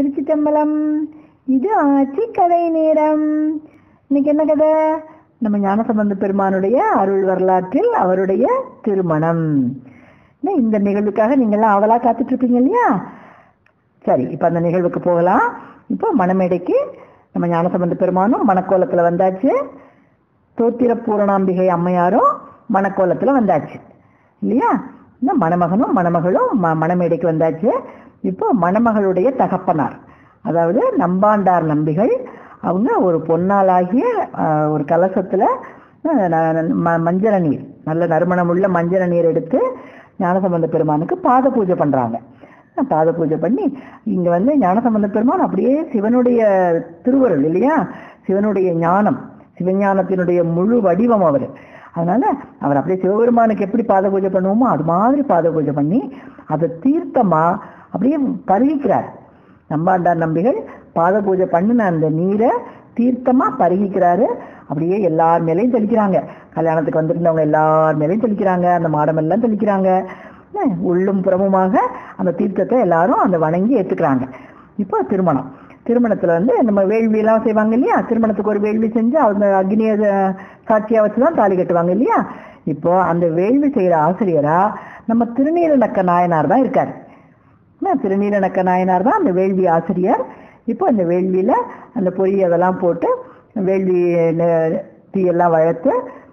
திருச்சிட்டம்பலம் இது ஆட்சி கதை நேரம் இன்னைக்கு என்ன கதை நம்ம ஞானசம்பந்த பெருமானுடைய அருள் வரலாற்றில் அவருடைய திருமணம் என்ன, இந்த நிகழ்வுக்காக நீங்கள்லாம் அவளா காத்துட்டு இருப்பீங்க இல்லையா சரி இப்போ அந்த நிகழ்வுக்கு போகலாம் இப்போ மணமேடைக்கு நம்ம ஞானசம்பந்த பெருமானும் மணக்கோலத்தில் வந்தாச்சு தோத்திர பூரணாம்பிகை அம்மையாரும் மணக்கோலத்தில் வந்தாச்சு இல்லையா இந்த மணமகனும் மணமகளும் ம மணமேடைக்கு வந்தாச்சு இப்போ மணமகளுடைய தகப்பனார் அதாவது நம்பாண்டார் நம்பிகள் அவங்க ஒரு பொன்னாலாகிய ஆஹ், ஒரு கலசத்தில் மஞ்சள நீர் நல்ல நறுமணம் உள்ள மஞ்சள நீர் எடுத்து ஞானசம்பந்த பெருமானுக்கு பாத பூஜை பண்ணுறாங்க பாத பூஜை பண்ணி இங்க வந்து ஞானசம்பந்த பெருமான் அப்படியே சிவனுடைய திருவருள் இல்லையா சிவனுடைய ஞானம் சிவஞானத்தினுடைய முழு வடிவம் அவர் அதனால அவர் அப்படியே சிவபெருமானுக்கு எப்படி பாத பூஜை பண்ணுவோமோ அது மாதிரி பாத பூஜை பண்ணி அதை தீர்த்தமா அப்படியே பருகிக்கிறார் நம்பாண்டார் நம்பிகள் பாத பூஜை பண்ணின அந்த நீரை தீர்த்தமா பருகிக்கிறாரு அப்படியே எல்லார் மேலேயும் தெளிக்கிறாங்க கல்யாணத்துக்கு வந்திருந்தவங்க எல்லார் மேலேயும் தெளிக்கிறாங்க அந்த மாடம் எல்லாம் தெளிக்கிறாங்க என்ன, உள்ளும் புறமுமாக அந்த தீர்த்தத்தை எல்லாரும் அந்த வணங்கி ஏத்துக்கிறாங்க இப்போ திருமணம் திருமணத்துல வந்து நம்ம வேள்வி எல்லாம் செய்வாங்க இல்லையா திருமணத்துக்கு ஒரு வேள்வி செஞ்சு அந்த அக்னிய அஹ், சாட்சியா வச்சுதான் தாலி கட்டுவாங்க இல்லையா இப்போ அந்த வேள்வி செய்யற ஆசிரியரா நம்ம திருநீலநக்க நாயனார் தான் இருக்காரு என்ன, திருநீலநக்க நாயனார் தான் அந்த வேள்வி ஆசிரியர் இப்போ அந்த வேள்வியில அந்த பொறி அதெல்லாம் போட்டு வேள்வி நெ- தீயெல்லாம் வளர்த்து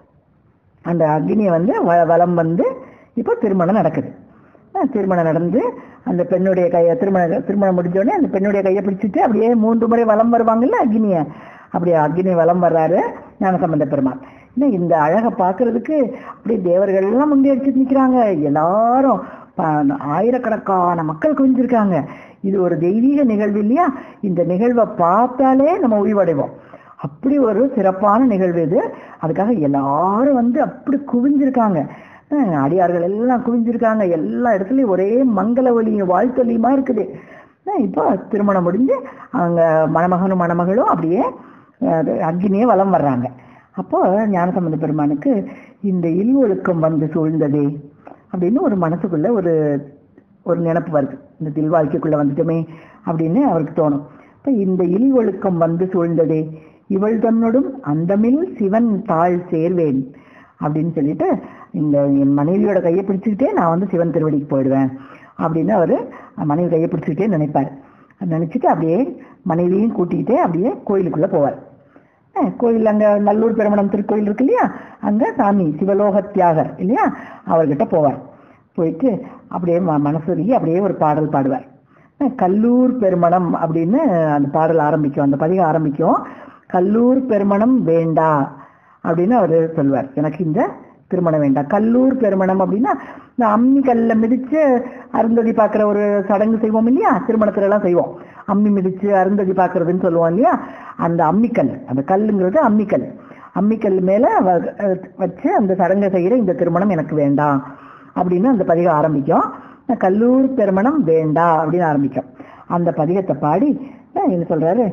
அந்த அக்னியை வந்து வ- வலம் வந்து இப்போ திருமணம் நடக்குது அஹ் திருமணம் நடந்து அந்த பெண்ணுடைய கையை திருமணம் திருமணம் முடிஞ்ச உடனே அந்த பெண்ணுடைய கையை பிடிச்சிட்டு அப்படியே மூன்று முறை வலம் வருவாங்கல்ல அக்னியை அப்படியே அக்னி வலம் வர்றாரு ஞானசம்பந்த பெருமாள் இன்னும் இந்த அழகை பார்க்கறதுக்கு அப்படியே தேவர்கள் எல்லாம் முந்தி அடிச்சுட்டு நிற்கிறாங்க எல்லாரும் ப- ஆயிரக்கணக்கான மக்கள் குவிஞ்சிருக்காங்க இது ஒரு தெய்வீக நிகழ்வு இல்லையா இந்த நிகழ்வை பார்த்தாலே நம்ம உய்வடைவோம் அப்படி ஒரு சிறப்பான நிகழ்வு இது அதுக்காக எல்லாரும் வந்து அப்படி குவிஞ்சிருக்காங்க அஹ் அடியார்கள் எல்லாம் குவிஞ்சிருக்காங்க எல்லா இடத்துலயும் ஒரே மங்கள ஒலியும் வாழ்த்தொலியுமா இருக்குது அஹ் இப்போ திருமணம் முடிஞ்சு அவங்க மணமகனும் மணமகளும் அப்படியே அஹ், அக்னியே வலம் வர்றாங்க அப்போ ஞானசம்பந்த பெருமானுக்கு இந்த இல் ஒழுக்கம் வந்து சூழ்ந்ததே அப்படின்னு ஒரு மனசுக்குள்ள ஒரு ஒரு நினப்பு வருது இந்த தில் வாழ்க்கைக்குள்ள வந்துட்டோமே அப்படின்னு அவருக்கு தோணும் இப்ப இந்த இல் ஒழுக்கம் வந்து சூழ்ந்ததே இவள் தன்னோடும் அந்தமில் சிவன் தாழ் சேர்வேன் அப்படின்னு சொல்லிட்டு இந்த என் மனைவியோட கையை பிடிச்சுக்கிட்டே நான் வந்து சிவன் திருவடிக்கு போயிடுவேன் அப்படின்னு அவரு மனைவி கையை பிடிச்சுக்கிட்டே நினைப்பார் நினைச்சிட்டு அப்படியே மனைவியும் கூட்டிக்கிட்டே அப்படியே கோயிலுக்குள்ள போவார் அஹ் கோயில் அங்க நல்லூர் பெருமணம் திருக்கோயில் இருக்கு இல்லையா அங்க சாமி சிவலோக தியாகர் இல்லையா அவர்கிட்ட போவார் போயிட்டு அப்படியே ம- மனசுருகி அப்படியே ஒரு பாடல் பாடுவார் அஹ் கல்லூர் பெருமணம் அப்படின்னு அந்த பாடல் ஆரம்பிக்கும் அந்த பதிகம் ஆரம்பிக்கும் கல்லூர் பெருமணம் வேண்டா அப்படின்னு அவர் சொல்வார் எனக்கு இந்த திருமணம் வேண்டாம் கல்லூர் பெருமணம் அப்படின்னா இந்த அம்மி கல்ல மிதிச்சு அருந்ததி பார்க்குற ஒரு சடங்கு செய்வோம் இல்லையா திருமணத்துல எல்லாம் செய்வோம் அம்மி மிதிச்சு அருந்ததி பார்க்கறதுன்னு சொல்லுவோம் இல்லையா அந்த அம்மிக்கல் அந்த கல்லுங்கிறது அம்மிக்கல் அம்மிக்கல் மேல வ- அஹ் வச்சு அந்த சடங்கை செய்யற இந்த திருமணம் எனக்கு வேண்டாம் அப்படின்னு அந்த பதிகம் ஆரம்பிக்கும் கல்லூர் திருமணம் வேண்டா அப்படின்னு ஆரம்பிக்கும் அந்த பதிகத்தை பாடி அஹ் என்ன சொல்றாரு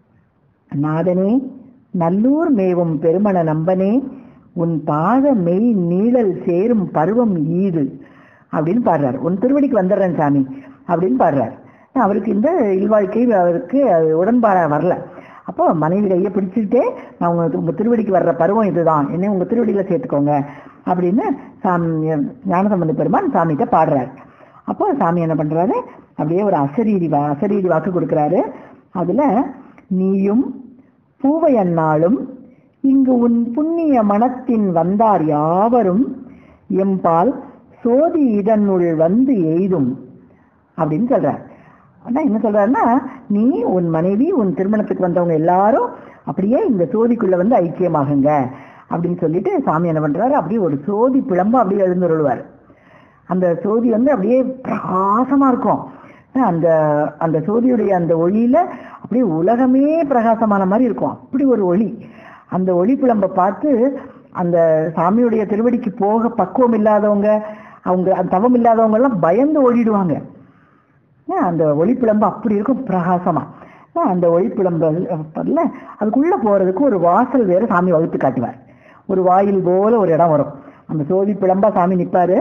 நாதனே நல்லூர் மேவும் பெருமண நம்பனே உன் பாத மெய் நீழல் சேரும் பருவம் ஈது அப்படின்னு பாடுறாரு உன் திருவடிக்கு வந்துடுறேன் சாமி அப்படின்னு பாடுறாரு அவருக்கு இந்த இல்வாழ்க்கை அவருக்கு அது உடன்பாட வரல அப்போ மனைவி கையை பிடிச்சிக்கிட்டே நான் உங்க உங்க திருவடிக்கு வர்ற பருவம் இதுதான் என்ன உங்க திருவடியில சேர்த்துக்கோங்க அப்படின்னு சாமி ஞானசம்பந்த பெருமான் சாமிகிட்ட பாடுறாரு அப்போ சாமி என்ன பண்றாரு அப்படியே ஒரு அசரீரி வா அசரீரி வாக்கு கொடுக்குறாரு அதுல நீயும் பூவையன்னாலும் இங்கு உன் புண்ணிய மனத்தின் வந்தார் யாவரும் எம்பால் சோதி இதனுள் வந்து எய்தும் அப்படின்னு சொல்றார் ஆனா என்ன சொல்றாருன்னா நீ உன் மனைவி உன் திருமணத்துக்கு வந்தவங்க எல்லாரும் அப்படியே இந்த சோதிக்குள்ள வந்து ஐக்கியமாகுங்க அப்படின்னு சொல்லிட்டு சாமி என்ன பண்றாரு அப்படியே ஒரு சோதி பிளம்ப அப்படியே எழுந்துருவார் அந்த சோதி வந்து அப்படியே பிரகாசமா இருக்கும் அந்த அந்த சோதியுடைய அந்த ஒளியில அப்படியே உலகமே பிரகாசமான மாதிரி இருக்கும் அப்படி ஒரு ஒளி அந்த ஒளி பிளம்ப பார்த்து அந்த சாமியுடைய திருவடிக்கு போக பக்குவம் இல்லாதவங்க அவங்க அந்த தவம் இல்லாதவங்க எல்லாம் பயந்து ஓடிடுவாங்க ஏன் அந்த ஒளிப்பிளம்பு அப்படி இருக்கும் பிரகாசமா ஏன் அந்த ஒளிப்பிளம்புல அதுக்குள்ள போறதுக்கு ஒரு வாசல் வேற சாமி வகுத்து காட்டுவார் ஒரு வாயில் போல ஒரு இடம் வரும் அந்த சோதி பிளம்பா சாமி நிப்பாரு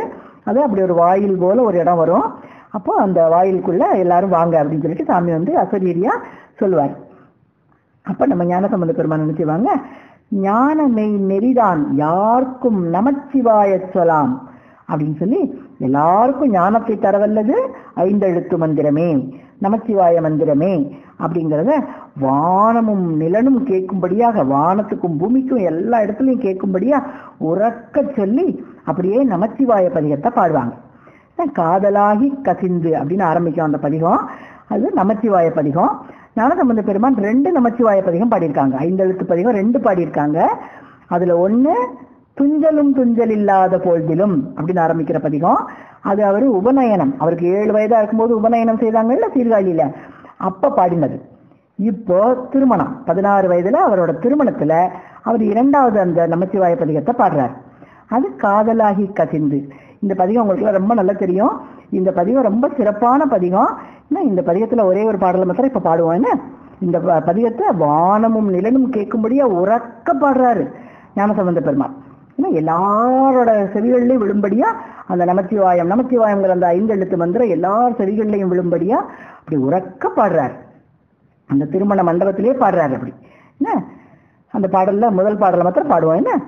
அது அப்படி ஒரு வாயில் போல ஒரு இடம் வரும் அப்போ அந்த வாயிலுக்குள்ள எல்லாரும் வாங்க அப்படின்னு சொல்லிட்டு சாமி வந்து அசரீரியா சொல்லுவார் அப்ப நம்ம ஞானசம்பந்த பெருமான் நினைச்சுவாங்க ஞான மெய் நெறிதான் யாருக்கும் நமச்சிவாய சொலாம் அப்படின்னு சொல்லி எல்லாருக்கும் ஞானத்தை தரவல்லது ஐந்தெழுத்து மந்திரமே நமச்சிவாய மந்திரமே அப்படிங்கிறத வானமும் நிலனும் கேட்கும்படியாக வானத்துக்கும் பூமிக்கும் எல்லா இடத்துலையும் கேட்கும்படியா உறக்க சொல்லி அப்படியே நமச்சிவாய பதிகத்தை பாடுவாங்க காதலாகி கசிந்து அப்படின்னு ஆரம்பிக்கும் அந்த பதிகம் அது நமச்சிவாய பதிகம் ஞானசம்பந்த பெருமான் ரெண்டு நமச்சிவாய பதிகம் பாடியிருக்காங்க ஐந்தெழுத்து பதிகம் ரெண்டு பாடியிருக்காங்க அதுல ஒண்ணு துஞ்சலும் துஞ்சல் இல்லாத பொழுதிலும் அப்படின்னு ஆரம்பிக்கிற பதிகம் அது அவர் உபநயனம் அவருக்கு ஏழு வயதா இருக்கும்போது உபநயனம் செய்தாங்கல்ல சீர்காழியில அப்ப பாடினது இப்போ திருமணம் பதினாறு வயதுல அவரோட திருமணத்துல அவர் இரண்டாவது அந்த நமச்சிவாய பதிகத்தை பாடுறார் அது காதலாகி கசிந்து இந்த பதிகம் உங்களுக்கு ரொம்ப நல்லா தெரியும் இந்த பதிகம் ரொம்ப சிறப்பான பதிகம் என்ன இந்த பதிகத்துல ஒரே ஒரு பாடலை மாத்திரம் இப்ப பாடுவோம் என்ன இந்த ப- பதிகத்தை வானமும் நிலனும் கேட்கும்படியா உறக்க பாடுறாரு ஞானசம்பந்த பெருமாள் ஏன்னா எல்லாரோட செவிகள்லையும் விழும்படியா அந்த நமச்சிவாயம் நமச்சிவாயங்கிற அந்த ஐந்து எழுத்து மந்திரம் எல்லார் செவிகள்லையும் விழும்படியா அப்படி உறக்க பாடுறாரு அந்த திருமண மண்டபத்திலே பாடுறாரு அப்படி என்ன அந்த பாடல்ல முதல் பாடலை மாத்திரம் பாடுவோம் என்ன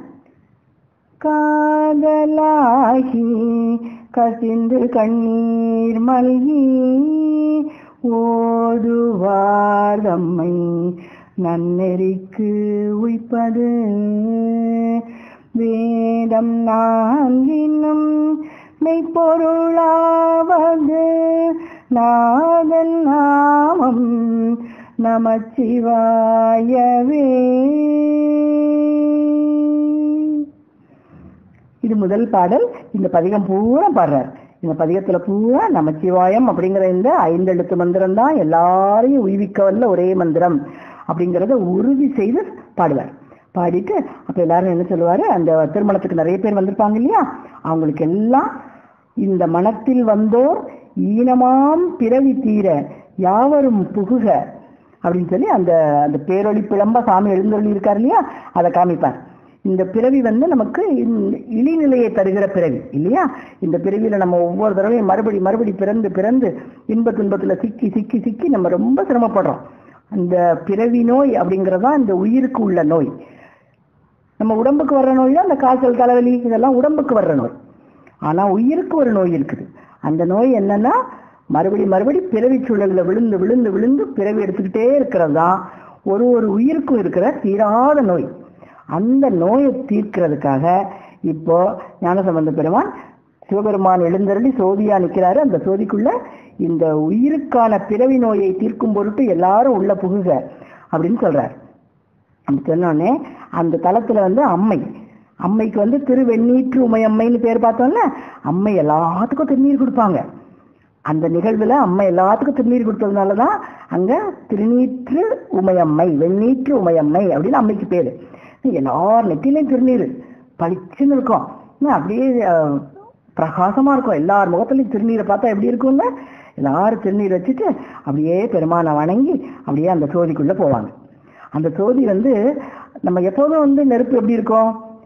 காதலாகி கசிந்து கண்ணீர் மல்கி ஓதுவார் தம்மை நன்னெறிக்கு உய்ப்பது வேதம் நான்கினும் மெய்ப்பொருளாவது நாதன் நாமம் நமச்சிவாயவே இது முதல் பாடல் இந்த பதிகம் பூரா பாடுறார் இந்த பதிகத்துல பூரா நமச்சிவாயம் அப்படிங்கிற இந்த ஐந்தெழுத்து மந்திரம் தான் எல்லாரையும் உய்விக்க வல்ல ஒரே மந்திரம் அப்படிங்கறத உறுதி செய்து பாடுவார் பாடிட்டு அப்ப எல்லாரும் என்ன சொல்லுவாரு அந்த திருமணத்துக்கு நிறைய பேர் வந்திருப்பாங்க இல்லையா அவங்களுக்கு எல்லாம் இந்த மனத்தில் வந்தோர் ஈனமாம் பிறவி தீர யாவரும் புகுக அப்படின்னு சொல்லி அந்த அந்த பேரொளி பிளம்ப சாமி எழுந்தொழி இருக்கார் இல்லையா அதை காமிப்பார் இந்த பிறவி வந்து நமக்கு இந்த இழிநிலையை தருகிற பிறவி இல்லையா இந்த பிறவியில நம்ம ஒவ்வொரு தடவையும் மறுபடி மறுபடி பிறந்து பிறந்து இன்ப துன்பத்துல சிக்கி சிக்கி சிக்கி நம்ம ரொம்ப சிரமப்படுறோம் அந்த பிறவி நோய் அப்படிங்கறதுதான் இந்த உயிருக்கு உள்ள நோய் நம்ம உடம்புக்கு வர்ற நோய் தான் அந்த காய்ச்சல் தலைவலி இதெல்லாம் உடம்புக்கு வர்ற நோய் ஆனா உயிருக்கு ஒரு நோய் இருக்குது அந்த நோய் என்னன்னா மறுபடி மறுபடி பிறவி சூழல்ல விழுந்து விழுந்து விழுந்து பிறவி எடுத்துக்கிட்டே இருக்கிறது தான் ஒரு ஒரு உயிருக்கும் இருக்கிற தீராத நோய் அந்த நோயை தீர்க்கிறதுக்காக இப்போ ஞானசம்பந்த பெருமான் சிவபெருமான் எழுந்தருளி சோதியா நிக்கிறாரு அந்த சோதிக்குள்ள இந்த உயிருக்கான பிறவி நோயை தீர்க்கும் பொருட்டு எல்லாரும் உள்ள புகுக அப்படின்னு சொல்றார் அப்படி சொன்னோடனே அந்த தலத்துல வந்து அம்மை அம்மைக்கு வந்து திருவெண்ணீற்று உமையம்மைன்னு பேர் பார்த்தோம்ல அம்மை எல்லாத்துக்கும் திருநீர் கொடுப்பாங்க அந்த நிகழ்வுல அம்மை எல்லாத்துக்கும் திருநீர் கொடுத்ததுனால தான் அங்க திருநீற்று உமையம்மை வெண்ணீற்று உமையம்மை அப்படின்னு அம்மைக்கு பேரு எல்லார் நெத்திலையும் திருநீர் பளிச்சுன்னு இருக்கும் இன்னும் அப்படியே அஹ், பிரகாசமா இருக்கும் எல்லார் முகத்துலயும் திருநீரை பார்த்தா எப்படி இருக்கும்ல எல்லாரும் திருநீர் வச்சுட்டு அப்படியே பெருமானை வணங்கி அப்படியே அந்த சோதிக்குள்ள போவாங்க அந்த சோதி வந்து நம்ம எப்போதும் வந்து நெருப்பு எப்படி இருக்கும்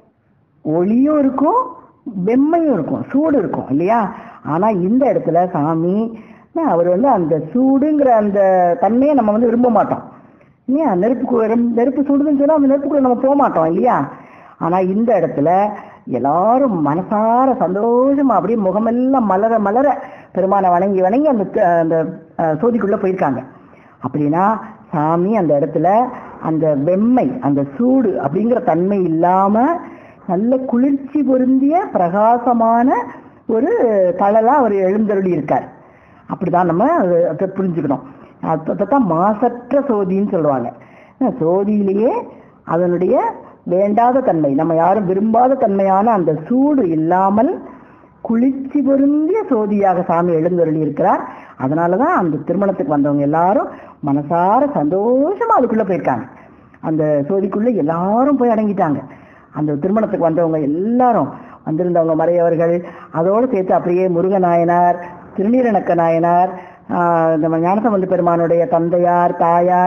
ஒளியும் இருக்கும் வெம்மையும் இருக்கும் சூடு இருக்கும் இல்லையா ஆனா இந்த இடத்துல சாமி அஹ் அவர் வந்து அந்த சூடுங்கிற அந்த தன்மையை நம்ம வந்து விரும்ப மாட்டோம் இல்லையா நெருப்புக்கு வெறும் நெருப்பு சுடுதுன்னு சொன்னா அந்த நெருப்புக்குள்ள நம்ம போக மாட்டோம் இல்லையா ஆனா இந்த இடத்துல எல்லாரும் மனசார சந்தோஷமா அப்படியே முகமெல்லாம் மலர மலர பெருமானை வணங்கி வணங்கி அந்த த- அந்த அஹ், சோதிக்குள்ள போயிருக்காங்க அப்படின்னா சாமி அந்த இடத்துல அந்த வெம்மை அந்த சூடு அப்படிங்கிற தன்மை இல்லாம நல்ல குளிர்ச்சி பொருந்திய பிரகாசமான ஒரு தழலா அவர் எழுந்தருளி இருக்கார் அப்படிதான் நம்ம அதை- அதை புரிஞ்சுக்கணும் அதைத்தான் மாசற்ற சோதின்னு சொல்லுவாங்க அஹ் சோதியிலேயே அதனுடைய வேண்டாத தன்மை நம்ம யாரும் விரும்பாத தன்மையான அந்த சூடு இல்லாமல் குளிர்ச்சி பொருந்திய சோதியாக சாமி எழுந்தருளி இருக்கிறார் அதனாலதான் அந்த திருமணத்துக்கு வந்தவங்க எல்லாரும் மனசார சந்தோஷமா அதுக்குள்ள போயிருக்காங்க அந்த சோதிக்குள்ள எல்லாரும் போய் அடங்கிட்டாங்க அந்த திருமணத்துக்கு வந்தவங்க எல்லாரும் வந்திருந்தவங்க மறையவர்கள் அதோடு சேர்த்து அப்படியே முருகநாயனார் திருநீலநக்க நாயனார் ஆஹ் நம்ம ஞானசம்பந்த பெருமானுடைய தந்தையார் தாயார்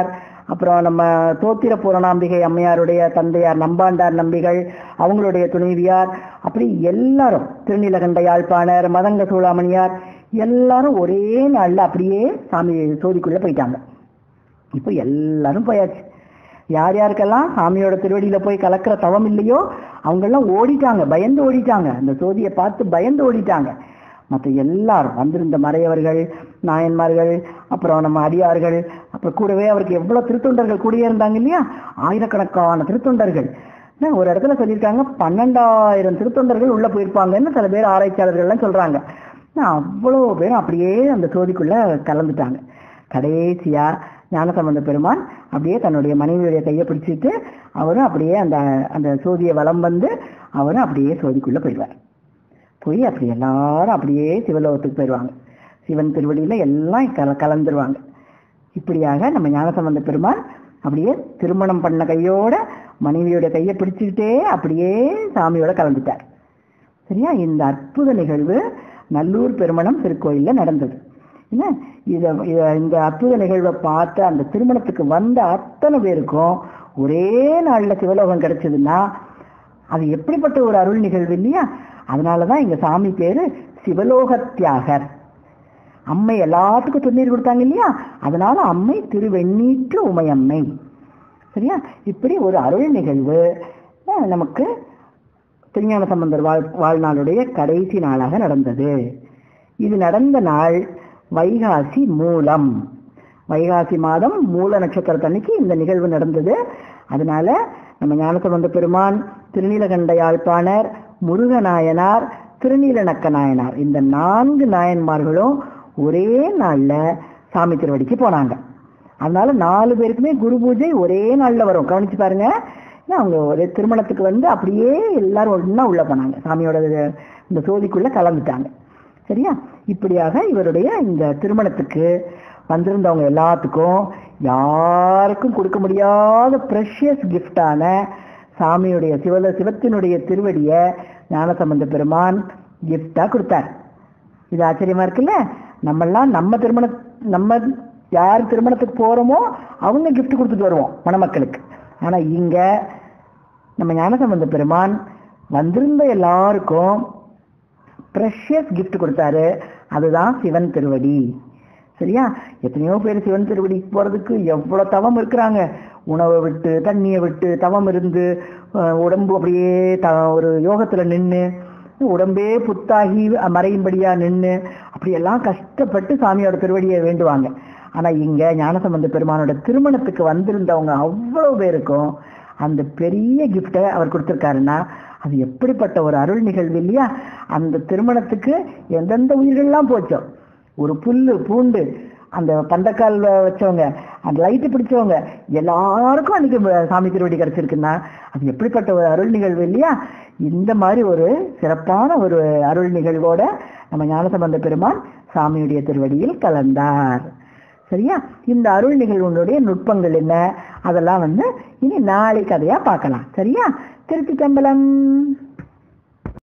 அப்புறம் நம்ம தோத்திர பூரணாம்பிகை அம்மையாருடைய தந்தையார் நம்பாண்டார் நம்பிகள் அவங்களுடைய துணைவியார் அப்படி எல்லாரும் திருநீலகண்ட யாழ்ப்பாணர் மதங்க சூளாமணியார் எல்லாரும் ஒரே நாள்ல அப்படியே சாமி சோதிக்குள்ள போயிட்டாங்க இப்போ எல்லாரும் போயாச்சு யார் யாருக்கெல்லாம் சாமியோட திருவடியில போய் கலக்கிற தவம் இல்லையோ அவங்கெல்லாம் ஓடிட்டாங்க பயந்து ஓடிட்டாங்க அந்த சோதியை பார்த்து பயந்து ஓடிட்டாங்க மற்ற எல்லாரும் வந்திருந்த மறையவர்கள் நாயன்மார்கள் அப்புறம் நம்ம அடியார்கள் அப்புறம் கூடவே அவருக்கு எவ்வளவு திருத்தொண்டர்கள் கூடயே இருந்தாங்க இல்லையா ஆயிரக்கணக்கான திருத்தொண்டர்கள் என்ன, ஒரு இடத்துல சொல்லியிருக்காங்க பன்னெண்டாயிரம் திருத்தொண்டர்கள் உள்ள போயிருப்பாங்கன்னு சில பேர் ஆராய்ச்சியாளர்கள்லாம் சொல்றாங்க என்ன, அவ்வளோ பேரும் அப்படியே அந்த சோதிக்குள்ள கலந்துட்டாங்க கடைசியா ஞானசம்பந்த பெருமான் அப்படியே தன்னுடைய மனைவியுடைய கையை பிடிச்சிட்டு அவரும் அப்படியே அந்த அந்த சோதியை வலம் வந்து அவரும் அப்படியே சோதிக்குள்ள போயிடுவார் போய் அப்படி எல்லாரும் அப்படியே சிவலோகத்துக்கு போயிடுவாங்க சிவன் திருவடியில எல்லாம் கல கலந்துருவாங்க இப்படியாக நம்ம ஞானசம்பந்த பெருமான் அப்படியே திருமணம் பண்ண கையோட மனைவியோட கையை பிடிச்சுக்கிட்டே அப்படியே சாமியோட கலந்துட்டார் சரியா இந்த அற்புத நிகழ்வு நல்லூர் பெருமணம் திருக்கோயில்ல நடந்தது என்ன இத இத- இந்த அற்புத நிகழ்வை பார்த்து அந்த திருமணத்துக்கு வந்த அத்தனை பேருக்கும் ஒரே நாள்ல சிவலோகம் கிடைச்சதுன்னா அது எப்படிப்பட்ட ஒரு அருள் நிகழ்வு இல்லையா அதனாலதான் எங்க சாமி பேரு சிவலோகத்தியாகர் அம்மை எல்லாத்துக்கும் திருநீர் கொடுத்தாங்க இல்லையா அதனால அம்மை திருவெண்ணீற்று உமையம்மை சரியா இப்படி ஒரு அருள் நிகழ்வு அஹ், நமக்கு திருஞான சம்பந்தர் வாழ் வாழ்நாளுடைய கடைசி நாளாக நடந்தது இது நடந்த நாள் வைகாசி மூலம் வைகாசி மாதம் மூல நட்சத்திரத்தன்னைக்கு இந்த நிகழ்வு நடந்தது அதனால நம்ம ஞானசம்பந்த பெருமான் திருநீலகண்ட யாழ்ப்பாணர் முருகநாயனார் திருநீலநக்க நாயனார் இந்த நான்கு நாயன்மார்களும் ஒரே நாள்ல சாமி திருவடிக்கு போனாங்க அதனால நாலு பேருக்குமே குரு பூஜை ஒரே நாள்ல வரும் கவனிச்சு பாருங்க ஏன்னா அவங்க ஒரு திருமணத்துக்கு வந்து அப்படியே எல்லாரும் ஒண்ணா உள்ள போனாங்க சாமியோட இது- இந்த சோதிக்குள்ள கலந்துட்டாங்க சரியா இப்படியாக இவருடைய இந்த திருமணத்துக்கு வந்திருந்தவங்க எல்லாத்துக்கும் யாருக்கும் கொடுக்க முடியாத ப்ரெஷியஸ் கிஃப்டான சாமியுடைய சிவல சிவத்தினுடைய திருவடிய ஞானசம்பந்த பெருமான் கிஃப்டா கொடுத்தார் இது ஆச்சரியமா இருக்குல்ல நம்மெல்லாம் நம்ம திருமண நம்ம யார் திருமணத்துக்கு போறோமோ அவங்க gift கொடுத்துட்டு வருவோம் மணமக்களுக்கு ஆனா இங்க நம்ம ஞானசம்பந்த பெருமான் வந்திருந்த எல்லாருக்கும் ப்ரெஷியஸ் gift கொடுத்தாரு அதுதான் சிவன் திருவடி சரியா எத்தனையோ பேர் சிவன் திருவடிக்கு போறதுக்கு எவ்வளவு தவம் இருக்கிறாங்க உணவை விட்டு தண்ணியை விட்டு தவம் இருந்து அஹ், உடம்பு அப்படியே த ஒரு யோகத்துல நின்று உடம்பே புத்தாகி மறையும்படியா நின்று அப்படியெல்லாம் கஷ்டப்பட்டு சாமியோட திருவடியை வேண்டுவாங்க ஆனா இங்க ஞானசம்பந்த பெருமானோட திருமணத்துக்கு வந்திருந்தவங்க அவ்வளவு பேருக்கும் அந்த பெரிய கிஃப்டை அவர் கொடுத்திருக்காருன்னா அது எப்படிப்பட்ட ஒரு அருள் நிகழ்வு இல்லையா அந்த திருமணத்துக்கு எந்தெந்த உயிர்கள்லாம் போச்சோ ஒரு புல்லு பூண்டு அந்த பந்தக்கால் வ- வச்சவங்க அந்த லைட்டு பிடிச்சவங்க எல்லாருக்கும் அன்னைக்கு ம- சாமி திருவடி கிடைச்சிருக்குன்னா அது எப்படிப்பட்ட ஒரு அருள் நிகழ்வு இல்லையா இந்த மாதிரி ஒரு சிறப்பான ஒரு அருள் நிகழ்வோட நம்ம ஞானசம்பந்த பெருமான் சாமியுடைய திருவடியில் கலந்தார் சரியா இந்த அருள் நிகழ்வுடைய நுட்பங்கள் என்ன அதெல்லாம் வந்து இனி நாளை கதையா பார்க்கலாம் சரியா திருச்சி தம்பலம்